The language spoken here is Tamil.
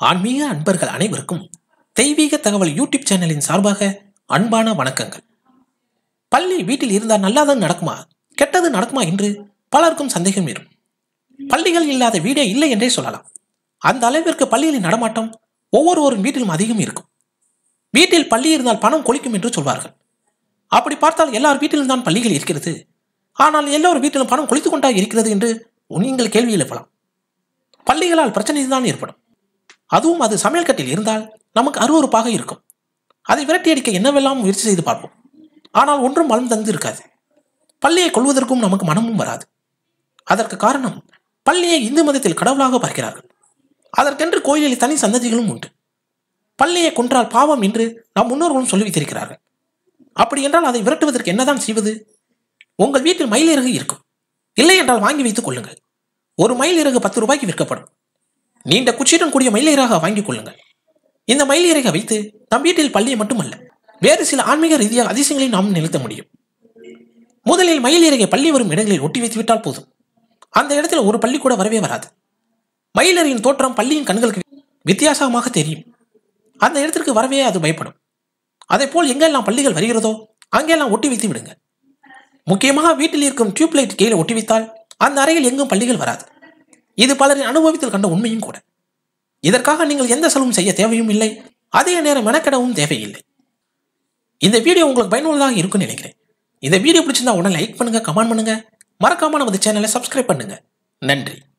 ஆன்மீக அன்பர்கள் அனைவருக்கும் தெய்வீக தகவல் யூடியூப் சேனலின் சார்பாக அன்பான வணக்கங்கள் பள்ளி வீட்டில் இருந்தால் நல்லது நடக்குமா கெட்டது நடக்குமா என்று பலருக்கும் சந்தேகம் வரும் பள்ளிகள் இல்லாத வீடே இல்லை என்றே சொல்லலாம் அந்த அளவிற்கு பள்ளிகளின் நடமாட்டம் ஒவ்வொருவரின் வீட்டிலும் அதிகம் இருக்கும் வீட்டில் பள்ளி இருந்தால் பணம் கொளிக்கும் என்று சொல்வார்கள் அப்படி பார்த்தால் எல்லார் வீட்டிலும் தான் பள்ளிகள் இருக்கிறது ஆனால் எல்லோர் வீட்டிலும் பணம் கொளித்துக் கொண்டா இருக்கிறது என்று நீங்கள் கேள்வி எழுப்பலாம் பள்ளிகளால் பிரச்சனை தான் ஏற்படும் அதுவும் அது சமையல் கட்டில் இருந்தால் நமக்கு அருவருப்பாக இருக்கும் அதை விரட்டி அடிக்க என்னவெல்லாம் முயற்சி செய்து பார்ப்போம் ஆனால் ஒன்றும் பலம் தந்து இருக்காது பள்ளியை கொள்வதற்கும் நமக்கு மனமும் வராது அதற்கு காரணம் பள்ளியை இந்து மதத்தில் கடவுளாக பார்க்கிறார்கள் அதற்கென்று கோயிலில் தனி சந்ததிகளும் உண்டு பள்ளியை கொன்றால் பாவம் என்று நம் முன்னோர்களும் சொல்லி வைத்திருக்கிறார்கள் அப்படி என்றால் அதை விரட்டுவதற்கு என்னதான் செய்வது உங்கள் வீட்டில் மயில் இறகு இருக்கும் இல்லை என்றால் வாங்கி வைத்துக் கொள்ளுங்கள் ஒரு மயில் இறகு பத்து ரூபாய்க்கு விற்கப்படும் நீண்ட குச்சியுடன் கூடிய மயில் இறகாக வாங்கிக் கொள்ளுங்கள் இந்த மயில் இறகை வைத்து நம் வீட்டில் பள்ளியை மட்டுமல்ல வேறு சில ஆன்மீக ரீதியாக அதிசயங்களை நாம் நிறுத்த முடியும் முதலில் மயில் இறகை பள்ளி வரும் இடங்களில் ஒட்டி வைத்து விட்டால் போதும் அந்த இடத்தில் ஒரு பள்ளி கூட வரவே வராது மயிலறையின் தோற்றம் பள்ளியின் கண்களுக்கு வித்தியாசமாக தெரியும் அந்த இடத்திற்கு வரவே அது பயப்படும் அதேபோல் எங்கெல்லாம் பள்ளிகள் வருகிறதோ அங்கெல்லாம் ஒட்டி வைத்து விடுங்க முக்கியமாக வீட்டில் இருக்கும் டியூப்லைட் கீழே ஒட்டி வைத்தால் அந்த அறையில் எங்கும் பள்ளிகள் வராது இது பலரின் அனுபவத்தில் கண்ட உண்மையும் கூட இதற்காக நீங்கள் எந்த செலவும் செய்ய தேவையும் இல்லை அதே நேரம் மெனக்கெடவும் தேவையில்லை இந்த வீடியோ உங்களுக்கு பயனுள்ளதாக இருக்கும்னு நினைக்கிறேன் இந்த வீடியோ பிடிச்சிருந்தா உடனே லைக் பண்ணுங்க கமெண்ட் பண்ணுங்க மறக்காம நமது சேனலை சப்ஸ்கிரைப் பண்ணுங்க நன்றி